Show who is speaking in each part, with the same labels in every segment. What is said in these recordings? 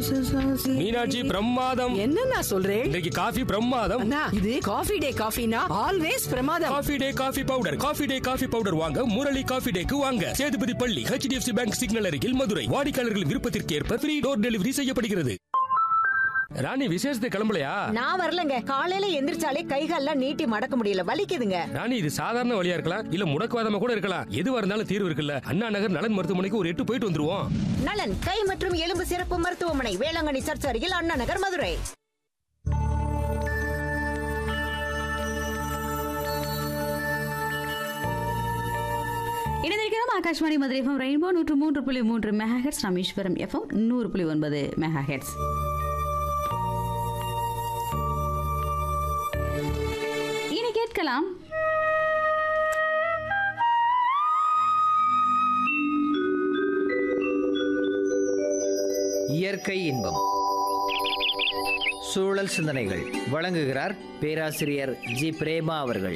Speaker 1: மீனாட்சி பிரமாதம்
Speaker 2: என்ன நான் சொல்றேன்
Speaker 1: இன்றைக்கு காஃபி பிரமாதம்
Speaker 2: அண்ணா இது காஃபி டே காஃபினா ஆல்வேஸ் பிரமாதம்
Speaker 1: Coffee Day coffee powder Coffee Day coffee powder வாங்க முரளி காஃபி டேக்கு வாங்க சேதுபதி பள்ளி ஹெச்டிஎஃப்சி பேங்க் சிக்னல் அருகில் மதுரை வாடிக்கையாளர்கள் விருப்பத்திற்கு ஏற்ப ஃப்ரீ டோர் டெலிவரி செய்யப்படுகிறது ராணி விசேஷத்தை கிளம்பலையா
Speaker 3: நான் வரலங்க காலையில எந்திரிச்சாலே கைகால்லாம் நீட்டி மடக்க முடியல வலிக்குதுங்க
Speaker 1: ராணி இது சாதாரண வழியா இருக்கலாம் இல்ல முடக்குவாதமா கூட இருக்கலாம் எதுவா இருந்தாலும் தீர்வு இருக்குல்ல அண்ணா நகர் நலன் மருத்துவமனைக்கு ஒரு எட்டு போயிட்டு வந்துருவோம்
Speaker 3: நலன் கை மற்றும் எலும்பு சிறப்பு மருத்துவமனை வேளாங்கண்ணி சர்ச் அருகில் அண்ணா நகர் மதுரை
Speaker 4: இணைந்திருக்கிறோம் ஆகாஷ்வாணி மதுரை எஃப்எம் ரெயின்போ நூற்று மூன்று புள்ளி மூன்று மெகாஹெட்ஸ் ராமேஸ்வரம் எஃப்எம் நூறு புள்ளி ஒன்பது மெகாஹெட்ஸ் இனி கேட்கலாம்
Speaker 5: இயற்கை இன்பம் சூழல் சிந்தனைகள் வழங்குகிறார் பேராசிரியர் ஜி பிரேமா அவர்கள்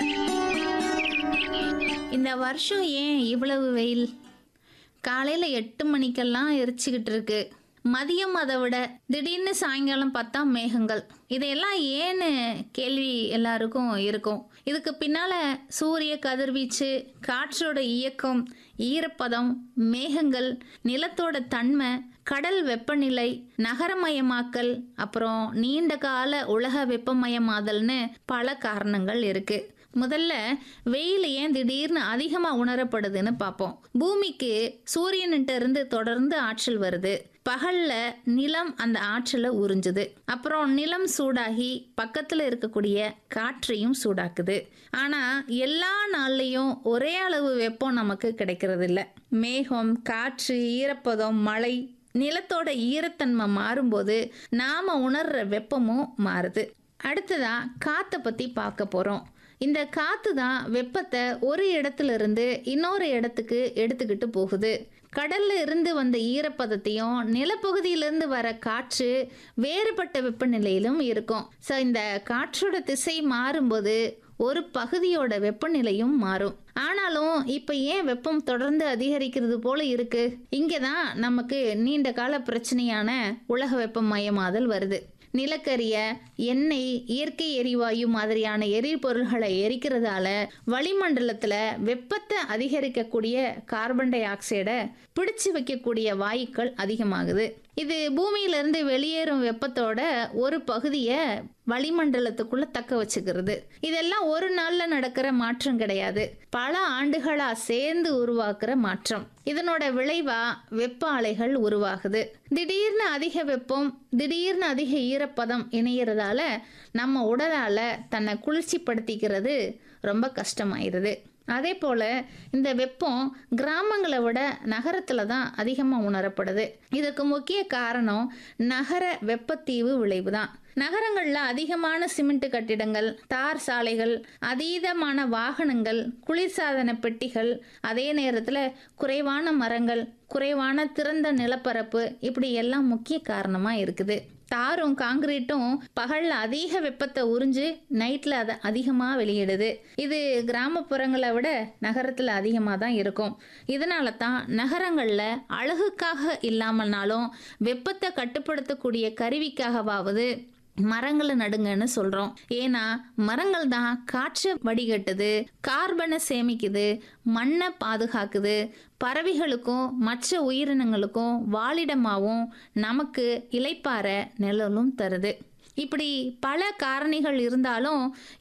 Speaker 6: இந்த வருஷம் ஏன் இவ்வளவு வெயில் காலையில் எட்டு மணிக்கெல்லாம் எரிச்சுக்கிட்டு இருக்கு மதியம் அதை விட திடீர்னு சாயங்காலம் பார்த்தா மேகங்கள் இதையெல்லாம் ஏன்னு கேள்வி எல்லாருக்கும் இருக்கும் இதுக்கு பின்னால சூரிய கதிர்வீச்சு காற்றோட இயக்கம் ஈரப்பதம் மேகங்கள் நிலத்தோட தன்மை கடல் வெப்பநிலை நகரமயமாக்கல் அப்புறம் நீண்ட கால உலக வெப்பமயமாதல்னு பல காரணங்கள் இருக்கு முதல்ல வெயில் ஏன் திடீர்னு அதிகமாக உணரப்படுதுன்னு பார்ப்போம் பூமிக்கு சூரியன்கிட்ட இருந்து தொடர்ந்து ஆற்றல் வருது பகல்ல நிலம் அந்த ஆற்றலை உறிஞ்சுது அப்புறம் நிலம் சூடாகி பக்கத்தில் இருக்கக்கூடிய காற்றையும் சூடாக்குது ஆனால் எல்லா நாள்லையும் ஒரே அளவு வெப்பம் நமக்கு கிடைக்கிறது இல்ல மேகம் காற்று ஈரப்பதம் மழை நிலத்தோட ஈரத்தன்மை மாறும்போது நாம உணர்ற வெப்பமும் மாறுது அடுத்ததா காத்தை பத்தி பார்க்க போறோம் இந்த காத்து தான் வெப்பத்தை ஒரு இடத்துல இருந்து இன்னொரு இடத்துக்கு எடுத்துக்கிட்டு போகுது கடல்ல இருந்து வந்த ஈரப்பதத்தையும் நிலப்பகுதியிலிருந்து வர காற்று வேறுபட்ட வெப்பநிலையிலும் இருக்கும் ஸோ இந்த காற்றோட திசை மாறும்போது ஒரு பகுதியோட வெப்பநிலையும் மாறும் ஆனாலும் இப்போ ஏன் வெப்பம் தொடர்ந்து அதிகரிக்கிறது போல இருக்கு இங்கே தான் நமக்கு நீண்ட கால பிரச்சனையான உலக வெப்பமயமாதல் வருது நிலக்கரிய எண்ணெய் இயற்கை எரிவாயு மாதிரியான எரிபொருள்களை எரிக்கிறதால வளிமண்டலத்தில் வெப்பத்தை அதிகரிக்கக்கூடிய கார்பன் டை ஆக்சைடை பிடிச்சு வைக்கக்கூடிய வாயுக்கள் அதிகமாகுது இது பூமியிலிருந்து வெளியேறும் வெப்பத்தோட ஒரு பகுதியை வளிமண்டலத்துக்குள்ள தக்க வச்சுக்கிறது இதெல்லாம் ஒரு நாள்ல நடக்கிற மாற்றம் கிடையாது பல ஆண்டுகளா சேர்ந்து உருவாக்குற மாற்றம் இதனோட விளைவா வெப்ப அலைகள் உருவாகுது திடீர்னு அதிக வெப்பம் திடீர்னு அதிக ஈரப்பதம் இணையறதால நம்ம உடலால தன்னை குளிர்ச்சிப்படுத்திக்கிறது ரொம்ப கஷ்டமாயிருது அதே போல் இந்த வெப்பம் கிராமங்களை விட நகரத்தில் தான் அதிகமாக உணரப்படுது இதுக்கு முக்கிய காரணம் நகர வெப்பத்தீவு விளைவு தான் நகரங்களில் அதிகமான சிமெண்ட் கட்டிடங்கள் தார் சாலைகள் அதீதமான வாகனங்கள் குளிர்சாதன பெட்டிகள் அதே நேரத்தில் குறைவான மரங்கள் குறைவான திறந்த நிலப்பரப்பு இப்படி எல்லாம் முக்கிய காரணமாக இருக்குது தாரும் காங்கிரீட்டும் பகலில் அதிக வெப்பத்தை உறிஞ்சு நைட்டில் அதை அதிகமாக வெளியிடுது இது கிராமப்புறங்களை விட நகரத்தில் அதிகமாக தான் இருக்கும் இதனால தான் நகரங்களில் அழகுக்காக இல்லாமல்னாலும் வெப்பத்தை கட்டுப்படுத்தக்கூடிய கருவிக்காகவாவது மரங்களை நடுங்கன்னு சொல்கிறோம் ஏன்னா மரங்கள் தான் காற்றை வடிகட்டுது கார்பனை சேமிக்குது மண்ணை பாதுகாக்குது பறவைகளுக்கும் மற்ற உயிரினங்களுக்கும் வாழிடமாகவும் நமக்கு இலைப்பாற நிழலும் தருது இப்படி பல காரணிகள் இருந்தாலும்